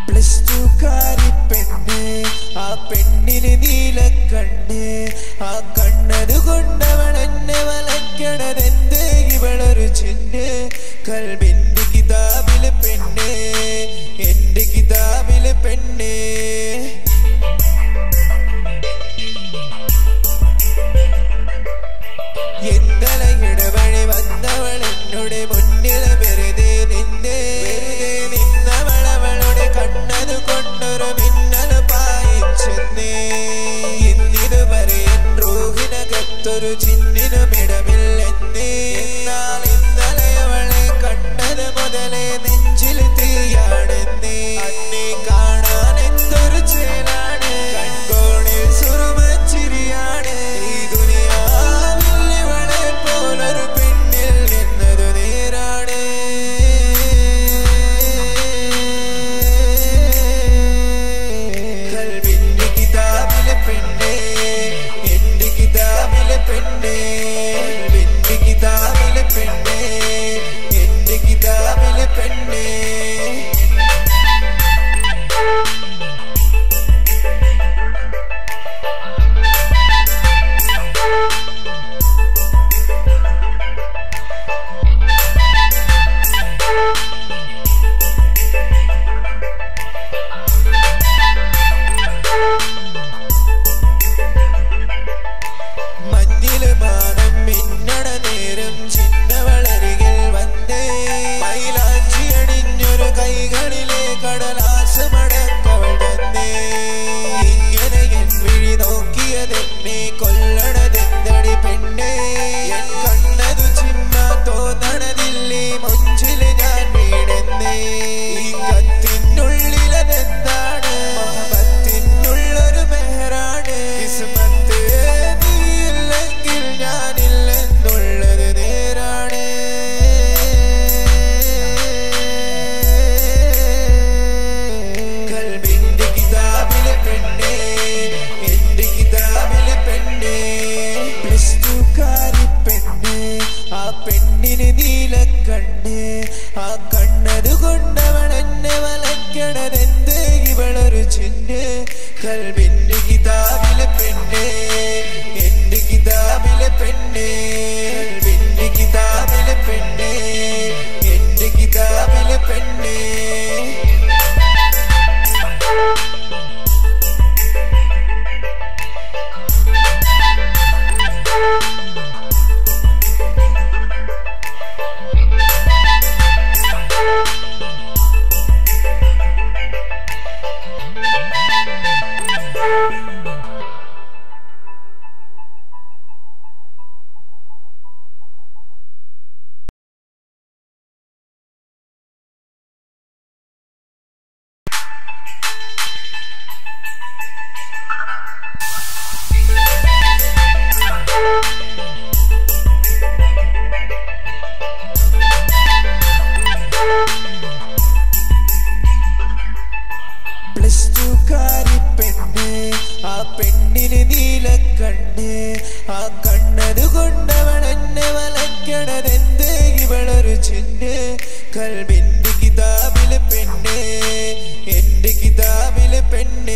plus two കാരി പെണ്ണ് ആ പെണ്ണിന് നീലക്കണ്ണ് ആ കണ്ണത് കൊണ്ടവൾ എന്നെ വലക്കണതെന്ത് ഇവളൊരു ചിന്ന് കൽബിന്റെ കിതാബിലെ പെണ്ണ് എന്റെ കിതാബിലെ പെണ്ണ് ഇന്നലെ ഇടവഴി വന്നവൾ എന്നോട് മുന്നിൽ വെറുതെ നിന്നെ വെറുതെ നിന്നവൾ അവളുടെ കണ്ണത് കൊണ്ടൊരു മിന്നൽ പായിച്ചെന്നേ ഇന്നിതുവരെ എൻ റൂഹിനകത്തൊരു ചിന്നിനും ഇടമില്ലെന്നേ എന്നാൽ ഇന്നലെ അവളെ കണ്ടത് മുതലേ നെഞ്ചിൽ തീയാണെന്നേ അന്നെ കാണാൻ എന്തൊരു ചേലാണ് കൺകോണിൽ സുറുമച്ചിരിയാണ് ഈ ദുനിയാവിൽ ഇവളെ പോലൊരു പെണ്ണിൽ നിന്നത് നേരാണ് കൽവിന്റെ കിതാബിലെ പെണ്ണേ എന്റെ കിതാബിലെ പെണ്ണേ കൽവിന്റെ കിതാബിലെ പെണ്ണേ എന്റെ കിതാബിലെ പെണ്ണേ മഞ്ഞില് മാനം മിന്നണ നേരം ചിന്നവളരികിൽ വന്നേ മൈലാഞ്ചി അണിഞ്ഞൊരു കൈകളിലെ കടലാസമടക്കവൾ വന്നേ ഇങ്ങനെ എൻ വിഴി നോക്കിയതെന്നെ കൊല്ലണതെന്തടി പെണ്ണേ എൻ കണ്ണതു ചിമ്മ തോന്നണതില്ലേ മുഞ്ചില് ഞാൻ വീണെന്നേ ഈ കത്തിനുള്ളിലതെന്താണ് മഹബത്തിനുള്ളൊരു മെഹറാണ് കിസ്മത്ത് നീയില്ലെങ്കിൽ ഞാനില്ലെന്നുള്ളത് നേരാണ് കൽബിന്റെ കിതാബിലെ പെണ്ണേ എന്റെ കിതാബിലെ പെണ്ണേ പ്ലസ് ടു കാരി പെണ്ണ് ആ പെണ്ണിന് നീലക്കണ്ണ് ആ കണ്ണത് കൊണ്ടവൾ എന്നെ വലക്കണതെന്ത് ഇവളൊരു ചിന്ന് കൽബിന്റെ കിതാബിലെ പെണ്ണേ എന്റെ കിതാബിലെ പെണ്ണേ കൽബിന്റെ കിതാബിലെ പെണ്ണേ എന്റെ കിതാബിലെ പെണ്ണേ പ്ലസ് ടു കാരി പെണ്ണ് ആ പെണ്ണിന് നീലക്കണ്ണ് ആ കണ്ണത് കൊണ്ടവൾ എന്നെ വലക്കണതെന്ത് ഇവളൊരു ചിന്ന് കൽബിന്റെ കിതാബിലെ പെണ്ണ് എന്റെ കിതാബിലെ പെണ്ണ്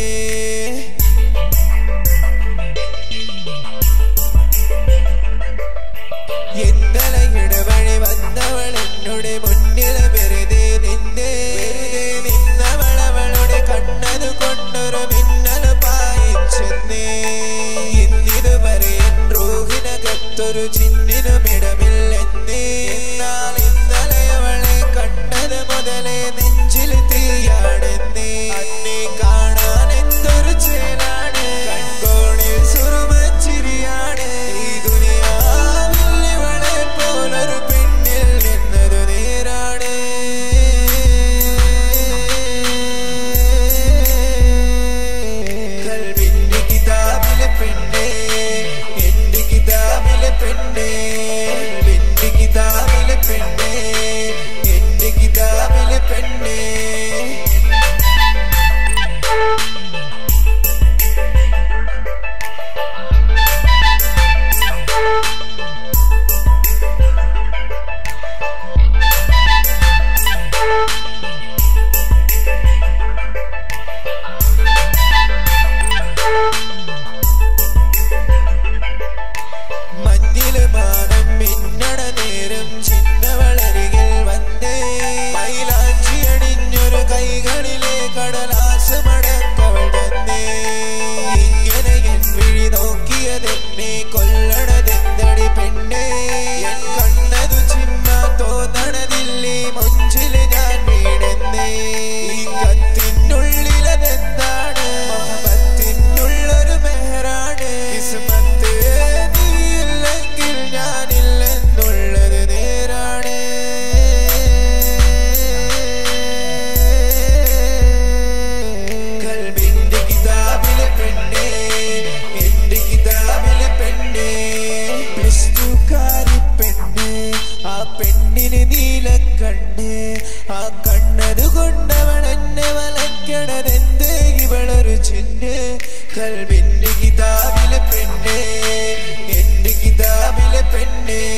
ഇന്നലെ ഇടവഴി വന്നവൾ എന്നോട് മുന്നിൽ വെറുതെ നിന്നെ വെറുതെ നിന്നവൾ അവളുടെ കണ്ണത് കൊണ്ടൊരു മിന്നൽ പായിച്ചെന്നേ ഇന്നിതുവരെ എൻ റൂഹിനകത്തൊരു ചിന്നിനും ഇടമില്ലെന്നേ എന്നാൽ ഇന്നലെ അവളെ കണ്ടത് ആ കണ്ണത് കൊണ്ടവൾ എന്നെ വലയ്ക്കണതെന്ത് ഇവളൊരു ചിന്ന് കൽബിന്റെ കിതാബിലെ പെണ്ണ് എന്റെ കിതാബിലെ പെണ്ണ്